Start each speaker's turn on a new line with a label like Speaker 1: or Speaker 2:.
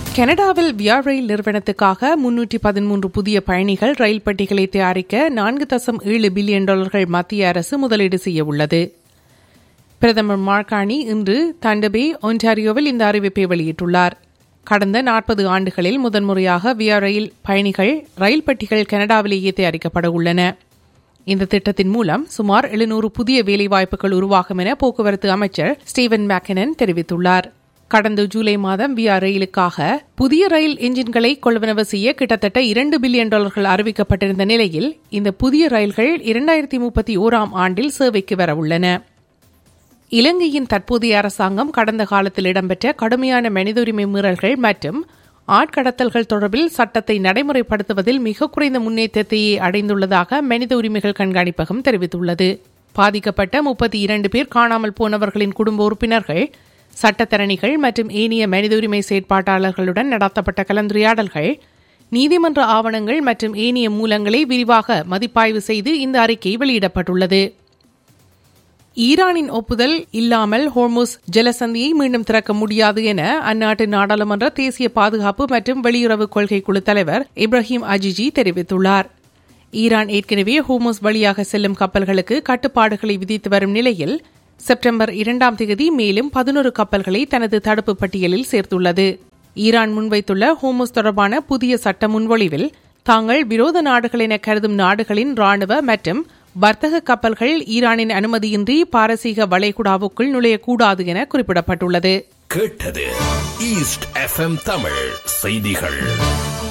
Speaker 1: கனடாவில் வியா ரயில் நிறுவனத்துக்காக முன்னூற்றி பதிமூன்று புதிய பயணிகள் ரயில் பெட்டிகளை தயாரிக்க நான்கு தசம் ஏழு பில்லியன் டாலர்கள் மத்திய அரசு முதலீடு செய்ய உள்ளது பிரதமர் மார்கானி இன்று தண்டபே ஒன்டாரியோவில் இந்த அறிவிப்பை வெளியிட்டுள்ளார் கடந்த நாற்பது ஆண்டுகளில் முதன்முறையாக வியா ரயில் பயணிகள் ரயில் பெட்டிகள் கனடாவிலேயே தயாரிக்கப்பட உள்ளன இந்த திட்டத்தின் மூலம் சுமார் எழுநூறு புதிய வேலைவாய்ப்புகள் உருவாகும் என போக்குவரத்து அமைச்சர் ஸ்டீவன் மேக்கனன் தெரிவித்துள்ளார் கடந்த ஜூலை மாதம் வியா ரயிலுக்காக புதிய ரயில் என்ஜின்களை கொள்வனவு செய்ய கிட்டத்தட்ட இரண்டு பில்லியன் டாலர்கள் அறிவிக்கப்பட்டிருந்த நிலையில் இந்த புதிய ரயில்கள் இரண்டாயிரத்தி முப்பத்தி ஓராம் ஆண்டில் சேவைக்கு வரவுள்ளன இலங்கையின் தற்போதைய அரசாங்கம் கடந்த காலத்தில் இடம்பெற்ற கடுமையான மனித உரிமை மீறல்கள் மற்றும் ஆட்கடத்தல்கள் தொடர்பில் சட்டத்தை நடைமுறைப்படுத்துவதில் மிக குறைந்த முன்னேற்றத்தையே அடைந்துள்ளதாக மனித உரிமைகள் கண்காணிப்பகம் தெரிவித்துள்ளது பாதிக்கப்பட்ட முப்பத்தி இரண்டு பேர் காணாமல் போனவர்களின் குடும்ப உறுப்பினர்கள் சட்டத்தரணிகள் மற்றும் ஏனைய மனித உரிமை செயற்பாட்டாளர்களுடன் நடத்தப்பட்ட கலந்துரையாடல்கள் நீதிமன்ற ஆவணங்கள் மற்றும் ஏனைய மூலங்களை விரிவாக மதிப்பாய்வு செய்து இந்த அறிக்கை வெளியிடப்பட்டுள்ளது ஈரானின் ஒப்புதல் இல்லாமல் ஹோர்முஸ் ஜலசந்தியை மீண்டும் திறக்க முடியாது என அந்நாட்டு நாடாளுமன்ற தேசிய பாதுகாப்பு மற்றும் வெளியுறவு கொள்கை குழு தலைவர் இப்ராஹிம் அஜிஜி தெரிவித்துள்ளார் ஈரான் ஏற்கனவே ஹோர்முஸ் வழியாக செல்லும் கப்பல்களுக்கு கட்டுப்பாடுகளை விதித்து வரும் நிலையில் செப்டம்பர் இரண்டாம் தேதி மேலும் பதினோரு கப்பல்களை தனது தடுப்பு பட்டியலில் சேர்த்துள்ளது ஈரான் முன்வைத்துள்ள ஹோமுஸ் தொடர்பான புதிய சட்ட முன்வொழிவில் தாங்கள் விரோத நாடுகள் என கருதும் நாடுகளின் ராணுவ மற்றும் வர்த்தக கப்பல்கள் ஈரானின் அனுமதியின்றி பாரசீக வளைகுடாவுக்குள் நுழையக்கூடாது என குறிப்பிடப்பட்டுள்ளது
Speaker 2: கேட்டது ஈஸ்ட் எஃப்எம் தமிழ் செய்திகள்